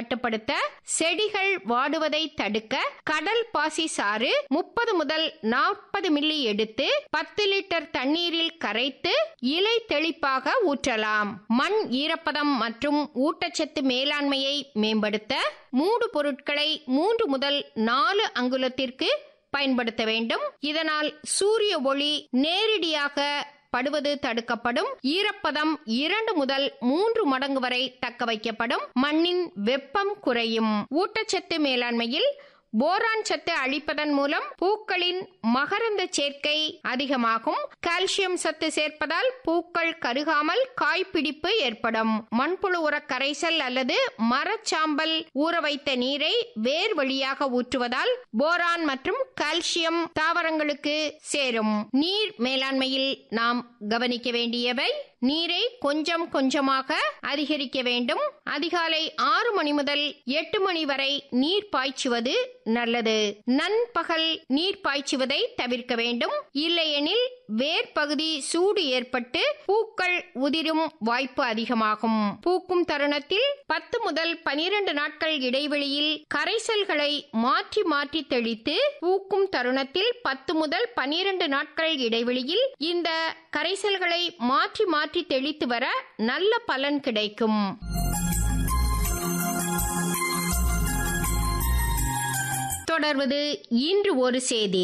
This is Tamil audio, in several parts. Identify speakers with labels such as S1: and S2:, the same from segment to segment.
S1: கட்டுப்படுத்த செடிகள் வாடுவதை தடுக்க கடல் பாசி சாறு முப்பது முதல் நாற்பது மில்லி எடுத்து பத்து லிட்டர் தண்ணீரில் கரைத்து இலை தெளிப்பாக ஊற்றலாம் மண் ஈரப்பதம் மற்றும் ஊட்டச்சத்து மேலாண்மையை மேம்படுத்த மூடு பொருட்களை மூன்று முதல் நாலு அங்குலத்திற்கு பயன்படுத்த வேண்டும் இதனால் சூரிய ஒளி நேரடியாக படுவது தடுக்கப்படும் ஈரப்பதம் இரண்டு முதல் மூன்று மடங்கு வரை தக்க வைக்கப்படும் மண்ணின் வெப்பம் குறையும் ஊட்டச்சத்து மேலாண்மையில் போரான் சத்து அளிப்பதன் மூலம் பூக்களின் மகரந்த சேர்க்கை அதிகமாகும் கால்சியம் சத்து சேர்ப்பதால் பூக்கள் கருகாமல் காய்பிடிப்பு ஏற்படும் மண்புழு உர கரைசல் அல்லது மரச்சாம்பல் ஊற வைத்த நீரை வேர் வழியாக ஊற்றுவதால் போரான் மற்றும் கால்சியம் தாவரங்களுக்கு சேரும் நீர் மேலாண்மையில் நாம் கவனிக்க வேண்டியவை நீரை கொஞ்சம் கொஞ்சமாக அதிகரிக்க வேண்டும் அதிகாலை ஆறு மணி முதல் எட்டு மணி வரை நீர் பாய்ச்சுவது நல்லது நண்பகல் நீர் பாய்ச்சுவதை தவிர்க்க வேண்டும் இல்லையெனில் வேர் பகுதி சூடு ஏற்பட்டு பூக்கள் உதிரும் வாய்ப்பு அதிகமாகும் பூக்கும் தருணத்தில் பத்து முதல் பனிரெண்டு நாட்கள் இடைவெளியில் கரைசல்களை மாற்றி மாற்றி தெளித்து பூக்கும் தருணத்தில் பத்து முதல் பனிரெண்டு நாட்கள் இடைவெளியில் இந்த கரைசல்களை மாற்றி மாற்றி தெளித்து வர நல்ல பலன் கிடைக்கும் தொடர்வது இன்று ஒரு செய்தி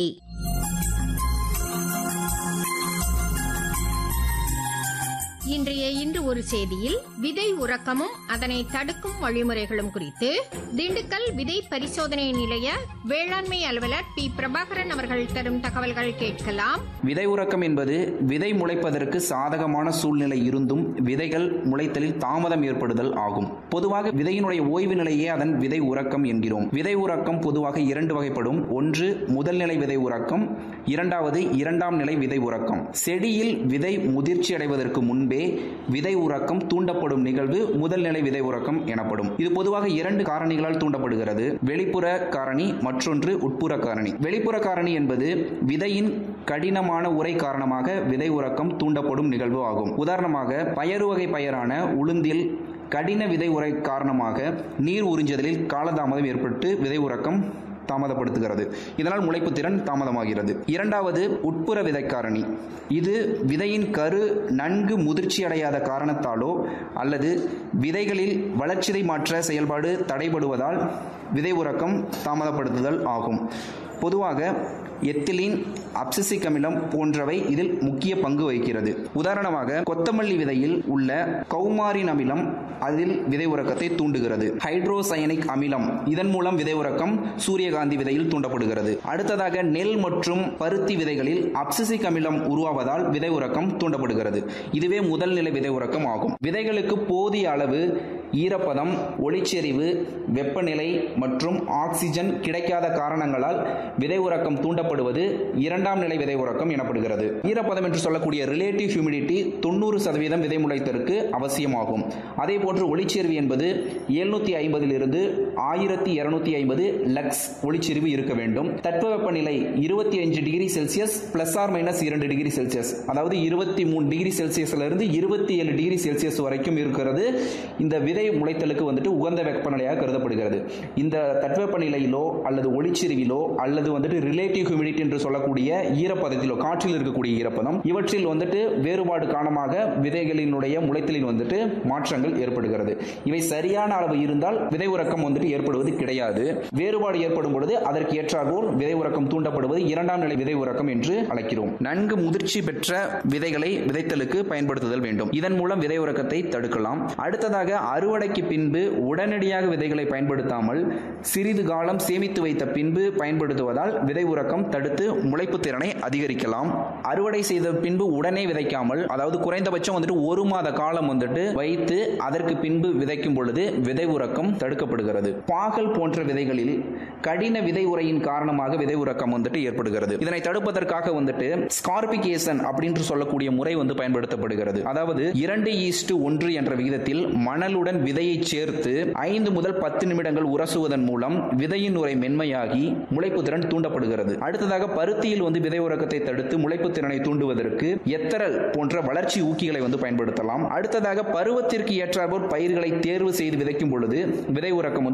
S1: இன்றைய இன்று ஒரு செய்தியில் விதை உறக்கமும் அதனை தடுக்கும் வழிமுறைகளும் குறித்து திண்டுக்கல் விதை பரிசோதனை நிலைய வேளாண்மை அலுவலர் பி பிரபாகரன் அவர்கள் தரும் தகவல்கள் கேட்கலாம்
S2: விதை உறக்கம் என்பது விதை முளைப்பதற்கு சாதகமான சூழ்நிலை இருந்தும் விதைகள் முளைத்தலில் தாமதம் ஏற்படுதல் ஆகும் பொதுவாக விதையினுடைய ஓய்வு நிலையே அதன் விதை உறக்கம் என்கிறோம் விதை உறக்கம் பொதுவாக இரண்டு வகைப்படும் ஒன்று முதல் நிலை விதை உறக்கம் இரண்டாவது இரண்டாம் நிலை விதை உறக்கம் செடியில் விதை முதிர்ச்சி அடைவதற்கு முன்பே விதை உறக்கம் தூண்டப்படும் நிகழ்வு முதல் நிலை விதை உறக்கம் எனப்படும் இது பொதுவாக இரண்டு காரணிகளால் தூண்டப்படுகிறது வெளிப்புற காரணி மற்றொன்று உட்புற காரணி வெளிப்புற காரணி என்பது விதையின் கடினமான உரை காரணமாக விதை உறக்கம் தூண்டப்படும் நிகழ்வு ஆகும் உதாரணமாக பயறு வகை பயிரான உளுந்தில் கடின விதை உரை காரணமாக நீர் உறிஞ்சுதலில் காலதாமதம் ஏற்பட்டு விதை உறக்கம் தாமதப்படுத்துகிறது இதனால் முளைப்பு திறன் தாமதமாகிறது இரண்டாவது உட்புற விதைக்காரணி இது விதையின் கரு நன்கு முதிர்ச்சி அடையாத காரணத்தாலோ அல்லது விதைகளில் வளர்ச்சிதை மாற்ற செயல்பாடு தடைபடுவதால் விதை உறக்கம் தாமதப்படுத்துதல் ஆகும் பொதுவாக எத்திலின் அப்சிசிக் அமிலம் போன்றவை இதில் முக்கிய பங்கு வகிக்கிறது உதாரணமாக கொத்தமல்லி விதையில் உள்ள கௌமாரின் அமிலம் அதில் விதை உறக்கத்தை தூண்டுகிறது ஹைட்ரோசயனிக் அமிலம் இதன் மூலம் விதை உறக்கம் சூரியகாந்தி விதையில் தூண்டப்படுகிறது அடுத்ததாக நெல் மற்றும் பருத்தி விதைகளில் அப்சிசிக் அமிலம் உருவாவதால் விதை உறக்கம் தூண்டப்படுகிறது இதுவே முதல் நிலை விதை உறக்கம் ஆகும் விதைகளுக்கு போதிய அளவு ஈரப்பதம் ஒளிச்செறிவு வெப்பநிலை மற்றும் ஆக்சிஜன் கிடைக்காத காரணங்களால் விதை உறக்கம் தூண்டப்படுவது இரண்டாம் நிலை விதை உறக்கம் எனப்படுகிறது ஈரப்பதம் என்று சொல்லக்கூடிய ரிலேட்டிவ் ஹியூமிடிட்டி தொண்ணூறு சதவீதம் விதை முளைத்தற்கு அவசியமாகும் அதே போன்று ஒளிச்செறிவு என்பது எழுநூத்தி ஐம்பதில் இருந்து ஆயிரத்தி இருநூத்தி ஐம்பது லக்ஸ் ஒளிச்செறிவு இருக்க வேண்டும் தட்பவெப்பநிலை இருபத்தி அஞ்சு degree Celsius plus or minus இரண்டு டிகிரி செல்சியஸ் அதாவது இருபத்தி மூணு டிகிரி செல்சியஸ்ல இருந்து இருபத்தி ஏழு டிகிரி செல்சியஸ் வரைக்கும் இருக்கிறது இந்த விதை முளைத்தலுக்கு வந்துட்டு உகந்த வெப்பநிலையாக கருதப்படுகிறது இந்த தட்பவெப்பநிலையிலோ அல்லது ஒளிச்செறிவிலோ அல்லது வந்துட்டு ரிலேட்டிவ் ஹியூமிடிட்டி என்று சொல்லக்கூடிய ஈரப்பதத்திலோ காற்றில் இருக்கக்கூடிய ஈரப்பதம் இவற்றில் வந்துட்டு வேறுபாடு காரணமாக விதைகளினுடைய முளைத்தலில் வந்துட்டு மாற்றங்கள் ஏற்படுகிறது இவை சரியான அளவு இருந்தால் விதை உறக்கம் வந்துட்டு ஏற்படுவது கிடையாது வேறுபாடு ஏற்படும் பொழுது அதற்கு ஏற்றாற்போல் விதை உறக்கம் தூண்டப்படுவது இரண்டாம் நிலை விதை உறக்கம் என்று அழைக்கிறோம் நன்கு முதிர்ச்சி பெற்ற விதைகளை விதைத்தலுக்கு பயன்படுத்துதல் வேண்டும் இதன் மூலம் விதை உறக்கத்தை தடுக்கலாம் அடுத்ததாக அறுவடைக்கு பின்பு உடனடியாக விதைகளை பயன்படுத்தாமல் சிறிது காலம் சேமித்து வைத்த பின்பு பயன்படுத்துவதால் விதை உறக்கம் தடுத்து முளைப்பு திறனை அதிகரிக்கலாம் அறுவடை செய்த பின்பு உடனே விதைக்காமல் அதாவது குறைந்தபட்சம் வந்துட்டு ஒரு மாத காலம் வந்துட்டு வைத்து அதற்கு பின்பு விதைக்கும் பொழுது விதை உறக்கம் தடுக்கப்படுகிறது பாகல் போன்ற விதைகளில் கடின விதை உரையின் காரணமாக விதை உறக்கம் வந்துட்டு ஏற்படுகிறது இதனை தடுப்பதற்காக வந்துட்டு ஸ்கார்பிகேசன் அப்படின்னு சொல்லக்கூடிய முறை வந்து பயன்படுத்தப்படுகிறது அதாவது இரண்டு ஈஸ்ட் ஒன்று என்ற விகிதத்தில் மணலுடன் விதையை சேர்த்து ஐந்து முதல் பத்து நிமிடங்கள் உரசுவதன் மூலம் விதையின் உரை மென்மையாகி முளைப்பு திறன் தூண்டப்படுகிறது அடுத்ததாக பருத்தியில் வந்து விதை உறக்கத்தை தடுத்து முளைப்பு திறனை தூண்டுவதற்கு எத்தரல் போன்ற வளர்ச்சி ஊக்கிகளை வந்து பயன்படுத்தலாம் அடுத்ததாக பருவத்திற்கு ஏற்றாற்போல் பயிர்களை தேர்வு செய்து விதைக்கும் பொழுது விதை உறக்கம் வந்து